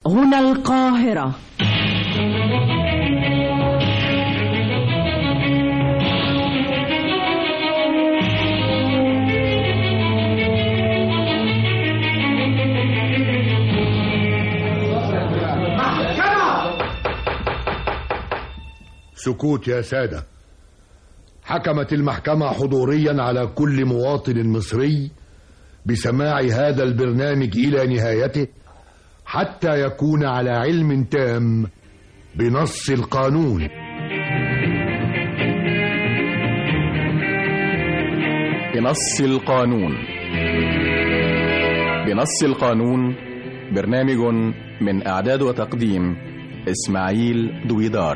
هنا القاهرة سكوت يا سادة حكمت المحكمة حضوريا على كل مواطن مصري بسماع هذا البرنامج إلى نهايته حتى يكون على علم تام بنص القانون بنص القانون بنص القانون برنامج من إعداد وتقديم إسماعيل دويدار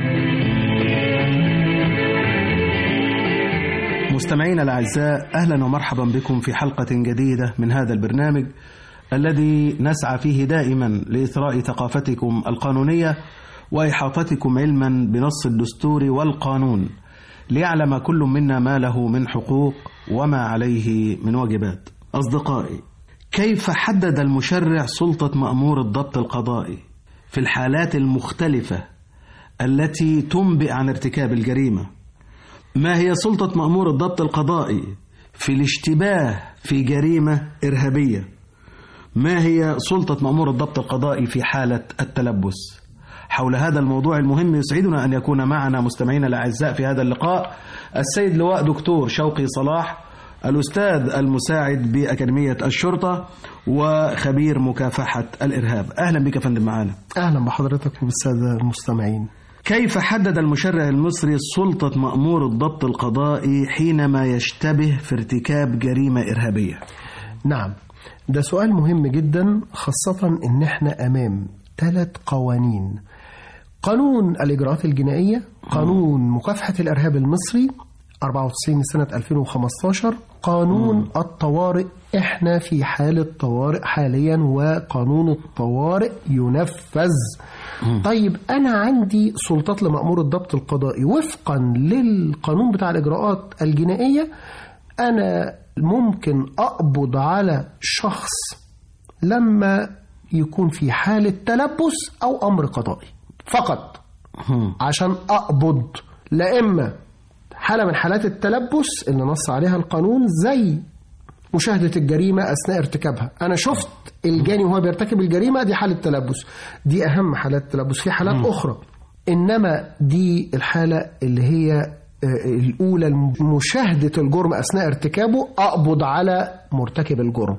مستمعينا الأعزاء أهلا ومرحبا بكم في حلقة جديدة من هذا البرنامج الذي نسعى فيه دائما لإثراء ثقافتكم القانونية وإحاطتكم علما بنص الدستور والقانون ليعلم كل منا ما له من حقوق وما عليه من واجبات أصدقائي كيف حدد المشرع سلطة مأمور الضبط القضائي في الحالات المختلفة التي تنبئ عن ارتكاب الجريمة ما هي سلطة مأمور الضبط القضائي في الاشتباه في جريمة إرهابية ما هي سلطة مأمور الضبط القضائي في حالة التلبس حول هذا الموضوع المهم يسعدنا أن يكون معنا مستمعينا الأعزاء في هذا اللقاء السيد لواء دكتور شوقي صلاح الأستاذ المساعد بأكاديمية الشرطة وخبير مكافحة الإرهاب أهلا بك فندم معنا أهلا بحضرتك وبالسادة المستمعين كيف حدد المشرع المصري سلطة مأمور الضبط القضائي حينما يشتبه في ارتكاب جريمة إرهابية نعم ده سؤال مهم جدا خاصة إن إحنا أمام ثلاث قوانين قانون الإجراءات الجنائية قانون مكافحة الإرهاب المصري 94 سنة 2015 قانون مم. الطوارئ احنا في حالة طوارئ حاليا وقانون الطوارئ ينفذ مم. طيب انا عندي سلطات لمأمور الضبط القضائي وفقا للقانون بتاع الإجراءات الجنائية انا ممكن اقبض على شخص لما يكون في حالة تلبس او امر قضائي فقط مم. عشان اقبض لا اما حالة من حالات التلبس اللي نص عليها القانون زي مشاهدة الجريمة أثناء ارتكابها أنا شفت الجاني وهو بيرتكب الجريمة دي حالة تلبس دي أهم حالات التلبس في حالات م. أخرى إنما دي الحالة اللي هي الأولى مشاهدة الجرم أثناء ارتكابه أقبض على مرتكب الجرم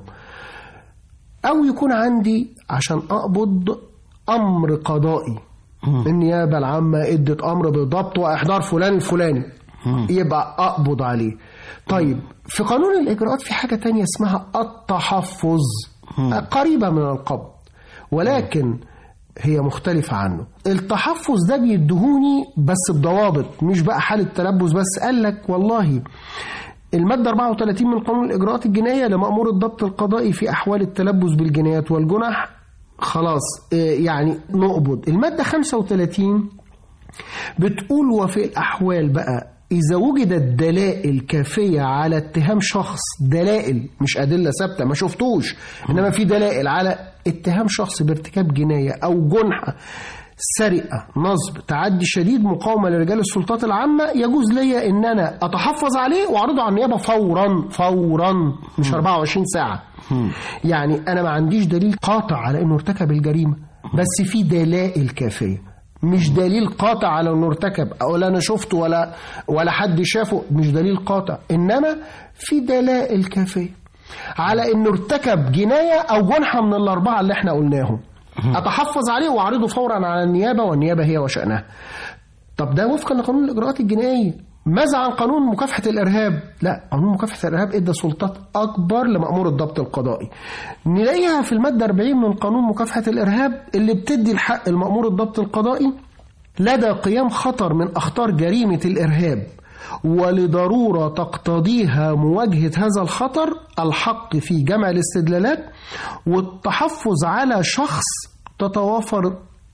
أو يكون عندي عشان أقبض أمر قضائي النيابة العامة ادت أمر بضبط وإحضار فلان الفلاني يبقى أقبض عليه طيب في قانون الإجراءات في حاجة تانية اسمها التحفظ قريبة من القبض ولكن هي مختلفة عنه التحفظ ده بيدهوني بس بضوابط مش بقى حالة تلبس بس قال لك والله المادة 34 من قانون الإجراءات الجنائية لمأمور الضبط القضائي في أحوال التلبس بالجنايات والجنح خلاص يعني نقبض المادة 35 بتقول وفي الأحوال بقى إذا وجدت دلائل كافية على اتهام شخص دلائل مش أدلة ثابتة ما شفتوش إنما في دلائل على اتهام شخص بارتكاب جناية أو جنحة سرقة نصب تعدي شديد مقاومة لرجال السلطات العامة يجوز لي إن أنا أتحفظ عليه وأعرضه على النيابة فورا فورا مش 24 ساعة يعني أنا ما عنديش دليل قاطع على إنه ارتكب الجريمة بس في دلائل كافية مش دليل قاطع على انه ارتكب او لا انا شفته ولا ولا حد شافه مش دليل قاطع انما في دلائل كافيه على انه ارتكب جنايه او جنحه من الاربعه اللي احنا قلناهم اتحفظ عليه واعرضه فورا على النيابه والنيابه هي وشانها طب ده وفقا لقانون الاجراءات الجنائيه ماذا عن قانون مكافحة الإرهاب؟ لا قانون مكافحة الإرهاب إدى سلطات أكبر لمأمور الضبط القضائي نلاقيها في المادة 40 من قانون مكافحة الإرهاب اللي بتدي الحق لمأمور الضبط القضائي لدى قيام خطر من أخطار جريمة الإرهاب ولضرورة تقتضيها مواجهة هذا الخطر الحق في جمع الاستدلالات والتحفظ على شخص تتوافر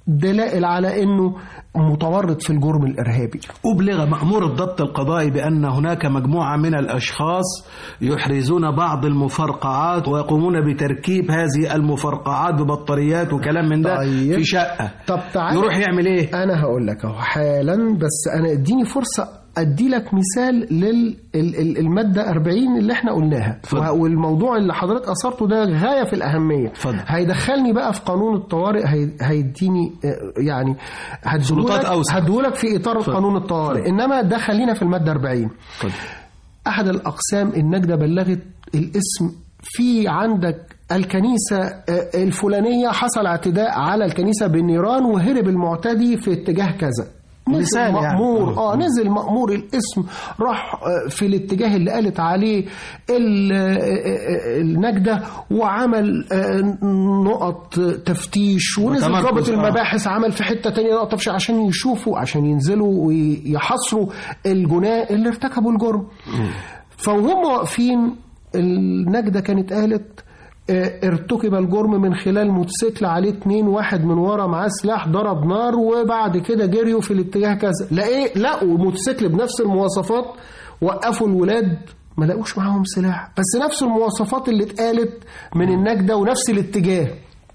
دلائل على انه متورط في الجرم الارهابي أبلغ مأمور الضبط القضائي بأن هناك مجموعة من الأشخاص يحرزون بعض المفرقعات ويقومون بتركيب هذه المفرقعات ببطاريات وكلام من ده طيب. في شقة طب تعالى يروح يعمل إيه؟ انا هقول لك اهو حالا بس انا اديني فرصه ادي لك مثال للماده 40 اللي احنا قلناها اتفضل. وه- والموضوع اللي حضرتك اثرته ده غايه في الاهميه اتفضل. هيدخلني بقى في قانون الطوارئ هي- هيديني آه، يعني سلطات هديهولك أوسع. هديهولك في اطار اتفضل. قانون الطوارئ انما ده خلينا في الماده 40 اتفضل. احد الاقسام النجده بلغت الاسم في عندك الكنيسة آه، الفلانية حصل اعتداء على الكنيسة بالنيران وهرب المعتدي في اتجاه كذا نزل مثال يعني. مأمور آه. اه نزل مأمور الاسم راح آه، في الاتجاه اللي قالت عليه ال- آه، آه، النجدة وعمل آه، نقط تفتيش ونزل وتمركز، ضابط آه. المباحث عمل في حتة تانية نقط تفتيش عشان يشوفوا عشان ينزلوا ويحصروا الجناة اللي ارتكبوا الجرم فوهم واقفين النجدة كانت قالت آه، ارتكب الجرم من خلال موتوسيكل عليه اتنين واحد من ورا معاه سلاح ضرب نار وبعد كده جريوا في الاتجاه كذا لا ايه لقوا موتوسيكل بنفس المواصفات وقفوا الولاد ما لقوش معاهم سلاح بس نفس المواصفات اللي اتقالت من النجدة ونفس الاتجاه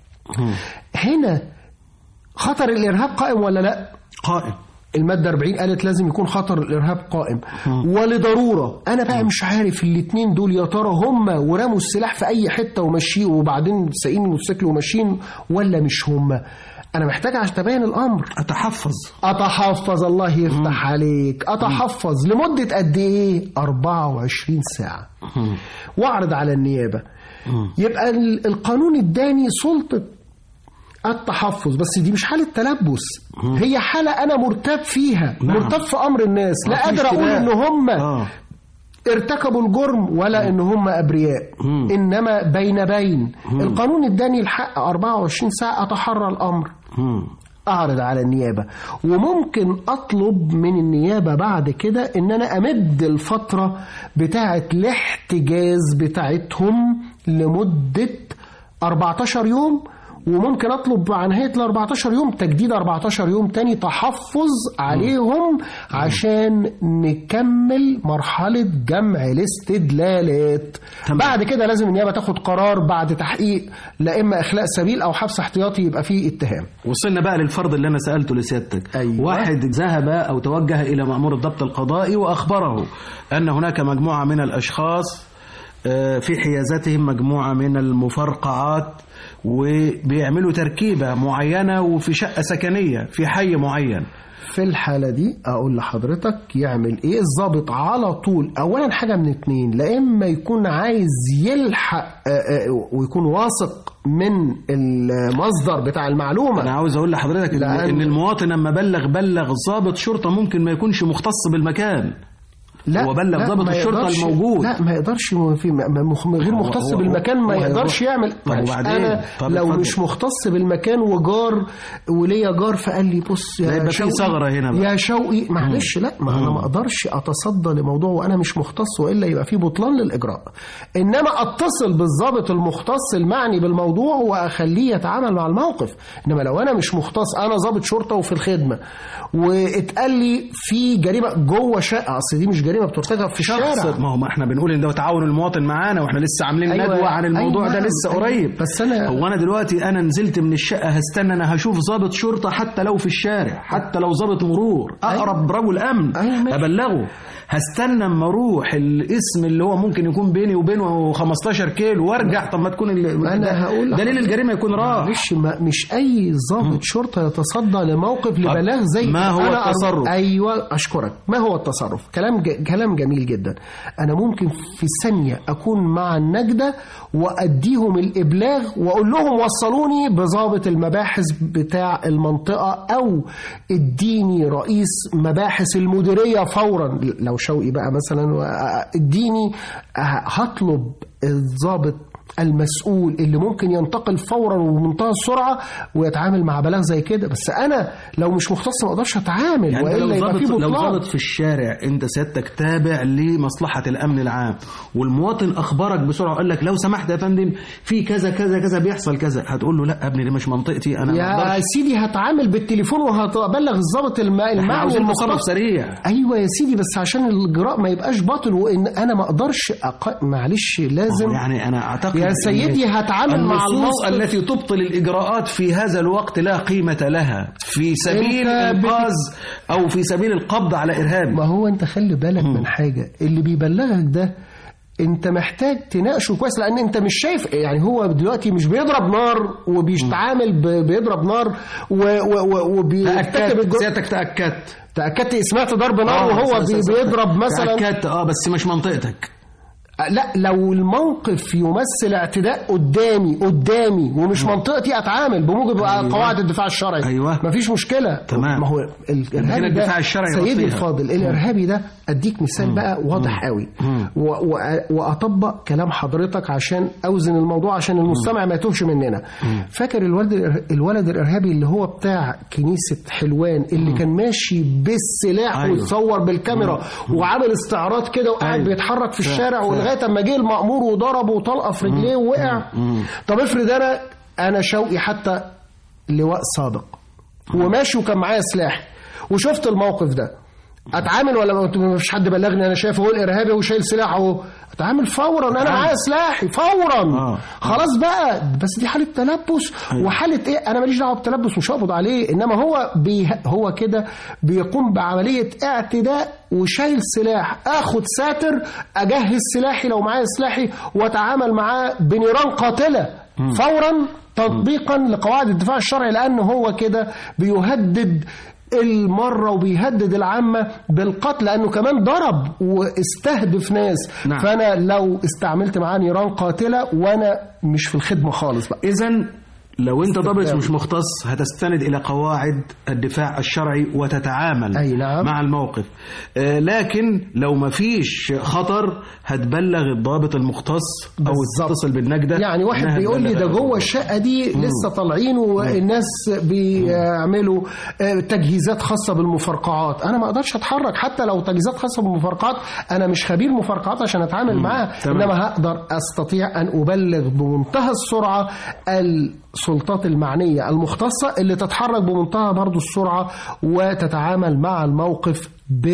هنا خطر الارهاب قائم ولا لا قائم المادة 40 قالت لازم يكون خطر الإرهاب قائم ولضرورة أنا بقى مش عارف الاتنين دول يا ترى هم ورموا السلاح في أي حتة وماشيين وبعدين سايقين الموتوسيكل وماشيين ولا مش هم أنا محتاج عشان تبين الأمر أتحفظ أتحفظ الله يفتح عليك أتحفظ لمدة قد إيه 24 ساعة واعرض على النيابة يبقى ال- القانون اداني سلطة التحفظ بس دي مش حالة تلبس هي حالة أنا مرتاب فيها نعم. مرتاب في أمر الناس لا مفيش قادر أقول اشتباه. إن هم آه. ارتكبوا الجرم ولا ان هم ابرياء مم. انما بين بين القانون اداني الحق 24 ساعه اتحرى الامر مم. اعرض على النيابه وممكن اطلب من النيابه بعد كده ان انا امد الفتره بتاعه الاحتجاز بتاعتهم لمده 14 يوم وممكن اطلب مع نهايه ال 14 يوم تجديد 14 يوم تاني تحفظ عليهم عشان نكمل مرحله جمع الاستدلالات تمام. بعد كده لازم النيابه تاخد قرار بعد تحقيق لا اما اخلاء سبيل او حبس احتياطي يبقى فيه اتهام وصلنا بقى للفرض اللي انا سالته لسيادتك أيوة. واحد ذهب او توجه الى مامور الضبط القضائي واخبره ان هناك مجموعه من الاشخاص آه، في حيازتهم مجموعه من المفرقعات وبيعملوا تركيبه معينه وفي شقه سكنيه في حي معين في الحالة دي أقول لحضرتك يعمل إيه الضابط على طول أولا حاجة من اتنين لا إما يكون عايز يلحق آه، آه، ويكون واثق من المصدر بتاع المعلومة انا عاوز اقول لحضرتك إن- لأن- ان المواطن لما بلغ بلغ ضابط شرطه ممكن ما يكونش مختص بالمكان هو بلغ لا، ضابط ما الشرطة يقدرش- الموجود. لا ما يقدرش م- في م- م- غير هو- مختص هو- بالمكان ما هو يقدرش هيروح- يعمل طب معلش، وبعدين؟ انا طب لو اتفضل. مش مختص بالمكان وجار وليا جار فقال لي بص لا، يا يبقى في شوقي ثغرة هنا بقى. يا شوقي معلش لا ما انا ما اقدرش اتصدى لموضوع وانا مش مختص والا يبقى في بطلان للاجراء انما اتصل بالضابط المختص المعني بالموضوع واخليه يتعامل مع الموقف انما لو انا مش مختص انا ضابط شرطه وفي الخدمه واتقال لي في جريمه جوه شقه اصل دي مش جريمه بترتكب في الشارع شخص ما هو ما احنا بنقول ان ده تعاون المواطن معانا واحنا لسه عاملين أيوة، ندوه عن الموضوع أيوة، ده لسه أيوة. قريب بس أنا- هو انا دلوقتي انا نزلت من الشقه هستنى انا هشوف ضابط شرطه حتى لو في الشارع حتى لو ضابط مرور اقرب رجل امن أيوة، ماشي. ابلغه هستنى اما اروح الاسم اللي هو ممكن يكون بيني وبينه 15 كيلو وارجع طب ما تكون ال- أنا ده- هقول دليل الجريمه يكون راح معلش ما مش اي ضابط شرطه يتصدى لموقف لبلاغ زي ما هو أنا أر- التصرف؟ ايوه اشكرك ما هو التصرف كلام ج... كلام جميل جدا انا ممكن في ثانيه اكون مع النجده واديهم الابلاغ واقول لهم وصلوني بضابط المباحث بتاع المنطقه او اديني رئيس مباحث المديريه فورا لو شوقي بقى مثلا و- اديني ه- هطلب الضابط المسؤول اللي ممكن ينتقل فورا وبمنتهى السرعه ويتعامل مع بلاغ زي كده بس انا لو مش مختص ما اقدرش اتعامل يعني أنت لو والا يبقى في ظابط لو بطلان ظابط في الشارع انت سيادتك تابع لمصلحه الامن العام والمواطن اخبرك بسرعه وقال لك لو سمحت يا فندم في كذا كذا كذا بيحصل كذا هتقول له لا يا ابني دي مش منطقتي انا ما يا اقدرش سيدي هتعامل بالتليفون وهتبلغ الضابط الم- احنا المعني عاوزين تصرف المختص سريع ايوه يا سيدي بس عشان الاجراء ما يبقاش باطل وان انا ما اقدرش أق... معلش لازم يعني انا اعتقد يا إن سيدي هتعامل مع النصوص الموقف التي تبطل الاجراءات في هذا الوقت لا قيمه لها في سبيل أنت بت- انقاذ او في سبيل القبض على ارهابي ما هو انت خلي بالك من حاجه اللي بيبلغك ده انت محتاج تناقشه كويس لان انت مش شايف يعني هو دلوقتي مش بيضرب نار وبيتعامل ب- بيضرب نار و- و- و- وبيرتكب تاكدت الجرم سيادتك تاكدت تاكدت سمعت ضرب نار آه، وهو س- بي- س- س- بيضرب مثلا تاكدت اه بس مش منطقتك لا لو الموقف يمثل اعتداء قدامي قدامي ومش منطقتي اتعامل بموجب أيوة. قواعد الدفاع الشرعي أيوة. مفيش مشكله تمام. ما هو الارهابي هنا ده الدفاع الشرعي سيدي يغطيها. الفاضل الارهابي ده اديك مثال بقى واضح قوي و- و- واطبق كلام حضرتك عشان اوزن الموضوع عشان المستمع ما يتوهش مننا فاكر الولد الإر- الولد الارهابي اللي هو بتاع كنيسه حلوان اللي كان ماشي بالسلاح أيوة. ويتصور بالكاميرا وعامل استعراض كده وقاعد أيوة. بيتحرك في ف- الشارع ف- ولغايه اما جه المأمور وضربه طلقه في رجليه ووقع طب افرض انا انا شوقي حتى لواء صادق وماشي وكان معايا سلاح وشفت الموقف ده اتعامل ولا ما فيش حد بلغني انا شايف هو الارهابي وشايل سلاح اهو اتعامل فورا انا معايا سلاحي فورا آه. خلاص بقى بس دي حاله تلبس وحاله ايه انا ماليش دعوه بالتلبس مش هقبض عليه انما هو بي هو كده بيقوم بعمليه اعتداء وشايل سلاح اخد ساتر اجهز سلاحي لو معايا سلاحي واتعامل معاه بنيران قاتله فورا تطبيقا لقواعد الدفاع الشرعي لان هو كده بيهدد المرة وبيهدد العامة بالقتل لأنه كمان ضرب واستهدف ناس نعم. فأنا لو استعملت معاه نيران قاتلة وأنا مش في الخدمة خالص بقى اذا لو انت ضابط استخدام. مش مختص هتستند الى قواعد الدفاع الشرعي وتتعامل أي نعم. مع الموقف آه، لكن لو ما فيش خطر هتبلغ الضابط المختص او بالظبط. تتصل بالنجده يعني واحد إنها بيقول لي ده تبلغ جوه الشقه دي لسه طالعين والناس بيعملوا آه، تجهيزات خاصه بالمفرقعات انا ما اقدرش اتحرك حتى لو تجهيزات خاصه بالمفرقعات انا مش خبير مفرقعات عشان اتعامل معاها تمام. انما هقدر استطيع ان ابلغ بمنتهى السرعه السلطات المعنيه المختصه اللي تتحرك بمنتهى برضو السرعه وتتعامل مع الموقف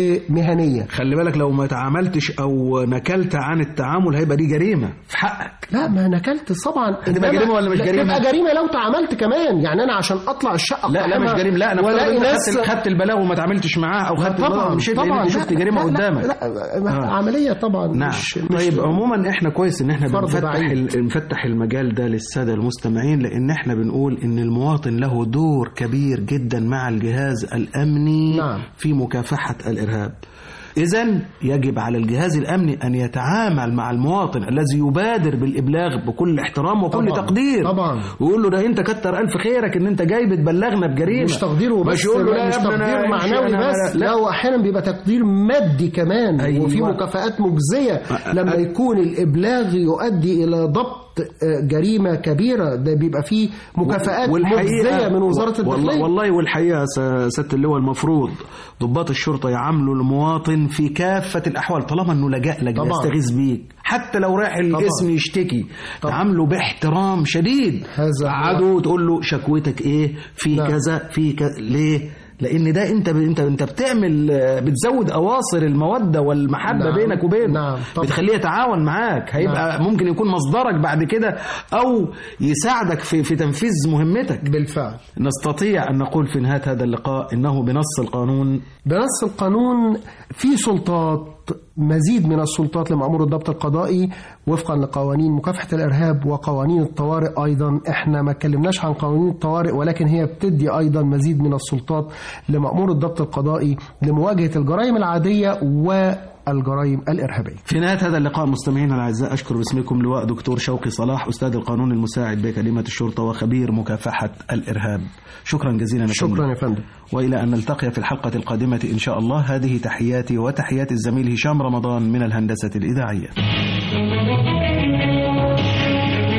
بمهنيه خلي بالك لو ما تعاملتش او نكلت عن التعامل هيبقى دي جريمه في حقك لا ما نكلت طبعا هتبقى إنما- جريمة ولا مش لا، جريمة؟ تبقى جريمه لو تعاملت كمان يعني انا عشان اطلع الشقه لا لا أقيمها مش جريمه لا انا والاقي افترض انت ناس خدت, خدت البلاغ وما تعاملتش معاه او خدت البلاغ طبعا ومشيت لان طبعا انت شفت لا، جريمه لا، لا، قدامك لا, لا آه. عمليه طبعا نعم مش مش طيب عموما احنا كويس ان احنا فرض بنفتح بعيد. ال- نفتح المجال ده للساده المستمعين لان احنا بنقول ان المواطن له دور كبير جدا مع الجهاز الامني نعم. في مكافحه الارهاب إذا يجب على الجهاز الأمني أن يتعامل مع المواطن الذي يبادر بالإبلاغ بكل احترام وكل طبعاً، تقدير طبعاً. ويقول له ده أنت كتر ألف خيرك إن أنت جاي بتبلغنا بجريمة مش تقدير وبس مش يقول له لا مش يا ابني أنا تقدير امشي، معنوي أنا- بس لا لا واحيانا بيبقى تقدير مادي كمان أيوة. وفي مكافآت مجزيه لما يكون الابلاغ يؤدي الى ضبط آه، جريمه كبيره ده بيبقى فيه مكافآت مجزيه من وزاره والله, الداخليه والله والحقيقه يا س- سياده اللواء المفروض ضباط الشرطه يعاملوا المواطن في كافه الاحوال طالما انه لجأ لك طبعاً. يستغيث بيك حتى لو رايح الاسم يشتكي طبعاً. تعامله باحترام شديد هذا هو- قعدوا تقول له شكوتك ايه في نعم. كذا في كذا ليه لان ده انت ب... انت انت بتعمل آه، بتزود اواصر الموده والمحبه نعم. بينك وبينه نعم، طبعاً. بتخليه يتعاون معاك هيبقى ممكن يكون مصدرك بعد كده او يساعدك في في تنفيذ مهمتك بالفعل نستطيع أن نقول في نهاية هذا اللقاء إنه بنص القانون بنص القانون في سلطات مزيد من السلطات لمأمور الضبط القضائي وفقا لقوانين مكافحة الإرهاب وقوانين الطوارئ أيضا احنا ما اتكلمناش عن قوانين الطوارئ ولكن هي بتدي أيضا مزيد من السلطات لمأمور الضبط القضائي لمواجهة الجرائم العادية والجرائم الإرهابية في نهاية هذا اللقاء مستمعينا الأعزاء أشكر باسمكم لواء دكتور شوقي صلاح أستاذ القانون المساعد بكلمة الشرطة وخبير مكافحة الإرهاب شكرا جزيلا يا فندم. شكرا يا فندم وإلى أن نلتقي في الحلقة القادمة إن شاء الله هذه تحياتي وتحيات الزميل هشام رمضان من الهندسة الإذاعية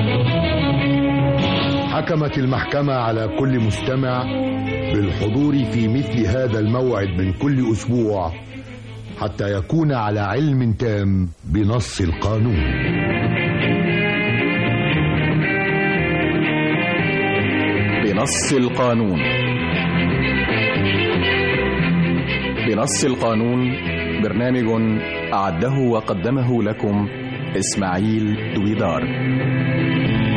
حكمت المحكمة على كل مستمع بالحضور في مثل هذا الموعد من كل أسبوع حتى يكون على علم تام بنص القانون بنص القانون بنص القانون برنامج أعده وقدمه لكم إسماعيل دويدار